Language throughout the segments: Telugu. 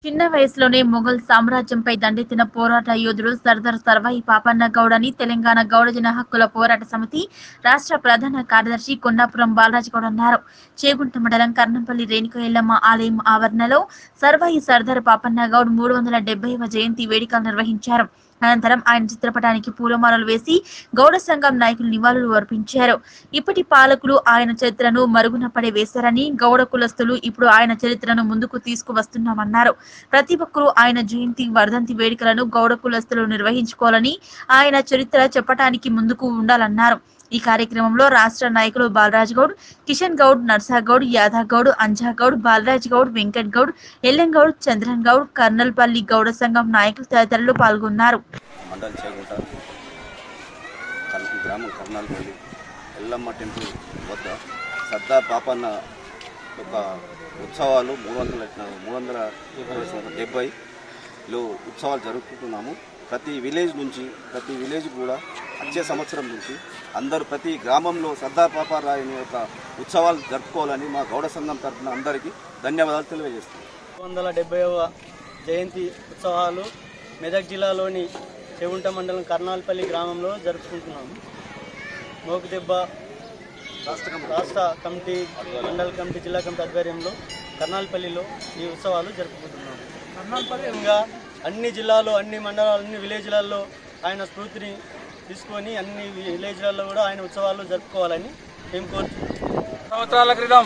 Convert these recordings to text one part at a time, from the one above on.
చిన్న వయసులోనే మొఘల్ సామ్రాజ్యంపై దండెత్తిన పోరాట యోధుడు సర్దార్ సర్వాయి పాపన్న గౌడ్ అని తెలంగాణ గౌడ జన హక్కుల పోరాట సమితి రాష్ట్ర ప్రధాన కార్యదర్శి కొండాపురం బాలరాజ్ గౌడ్ అన్నారు చేగుంట మండలం కర్నంపల్లి రేణుక ఎల్లమ్మ ఆలయం ఆవరణలో సర్వాయి సర్దార్ పాపన్న గౌడ్ మూడు వందల డెబ్బైవ జయంతి వేడుకలు నిర్వహించారు అనంతరం ఆయన చిత్రపటానికి పూలమాలలు వేసి గౌడ సంఘం నాయకులు నివాళులు అర్పించారు ఇప్పటి పాలకులు ఆయన చరిత్రను మరుగున పడే వేశారని గౌడ కులస్తులు ఇప్పుడు ఆయన చరిత్రను ముందుకు తీసుకువస్తున్నామన్నారు ప్రతి ఒక్కరూ ఆయన జయంతి వర్ధంతి వేడుకలను గౌడ కులస్తులు నిర్వహించుకోవాలని ఆయన చరిత్ర చెప్పటానికి ముందుకు ఉండాలన్నారు ఈ కార్యక్రమంలో రాష్ట్ర నాయకులు బాలరాజ్ గౌడ్ కిషన్ గౌడ్ నర్సాగౌడ్ యాదవ్ గౌడ్ అంజా గౌడ్ బాలరాజ్ గౌడ్ వెంకట్ గౌడ్ ఎల్లం గౌడ్ చంద్రన్ గౌడ్ కర్నల్పల్లి గౌడ సంఘం నాయకులు తదితరులు పాల్గొన్నారు మండల్ చేగుంట కల్- గ్రామం కర్నాలపల్లి ఎల్లమ్మ టెంపుల్ వద్ద సర్దార్ పాపన్న యొక్క ఉత్సవాలు మూడు వందల మూడు వందల డెబ్బైలో ఉత్సవాలు జరుపుకుంటున్నాము ప్రతి విలేజ్ నుంచి ప్రతి విలేజ్ కూడా వచ్చే సంవత్సరం నుంచి అందరూ ప్రతి గ్రామంలో సర్దార్ పాపారాయుని యొక్క ఉత్సవాలు జరుపుకోవాలని మా గౌడ సంఘం తరఫున అందరికీ ధన్యవాదాలు తెలియజేస్తున్నాం వందల డెబ్బైవ జయంతి ఉత్సవాలు మెదక్ జిల్లాలోని చెవుంట మండలం కర్నాల్పల్లి గ్రామంలో జరుపుకుంటున్నాము మోకుదెబ్బ రాష్ట్ర కమిటీ మండల కమిటీ జిల్లా కమిటీ ఆధ్వర్యంలో కర్నాల్పల్లిలో ఈ ఉత్సవాలు జరుపుకుంటున్నాము కర్నాల్పల్లిగా అన్ని జిల్లాలో అన్ని మండలాలు అన్ని విలేజ్లలో ఆయన స్ఫూర్తిని తీసుకొని అన్ని విలేజ్లలో కూడా ఆయన ఉత్సవాలు జరుపుకోవాలని మేము కోరుతున్నాం సంవత్సరాల క్రితం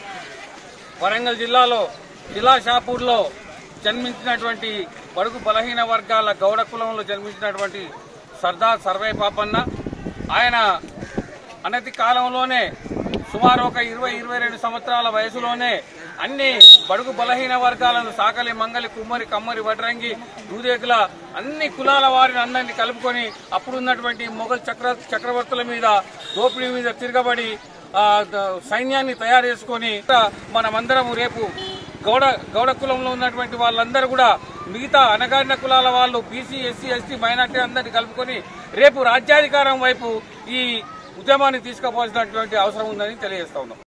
వరంగల్ జిల్లాలో జిల్లా షాపూర్లో జన్మించినటువంటి బడుగు బలహీన వర్గాల గౌడ కులంలో జన్మించినటువంటి సర్దార్ సర్వే పాపన్న ఆయన అనతి కాలంలోనే సుమారు ఒక ఇరవై ఇరవై రెండు సంవత్సరాల వయసులోనే అన్ని బడుగు బలహీన వర్గాలను సాకలి మంగలి కుమ్మరి కమ్మరి వడ్రంగి దూదేకుల అన్ని కులాల వారిని అందరినీ కలుపుకొని అప్పుడున్నటువంటి మొఘల్ చక్ర చక్రవర్తుల మీద దోపిడీ మీద తిరగబడి ఆ, ద- సైన్యాన్ని తయారు చేసుకొని మనమందరం రేపు గౌడ గౌడ కులంలో ఉన్నటువంటి వాళ్ళందరూ కూడా మిగతా అనగారిన కులాల వాళ్ళు బీసీ ఎస్సీ ఎస్టీ మైనార్టీ అందరినీ కలుపుకొని రేపు రాజ్యాధికారం వైపు ఈ ఉద్యమాన్ని తీసుకుపోవాల్సినటువంటి అవసరం ఉందని తెలియజేస్తా ఉన్నాం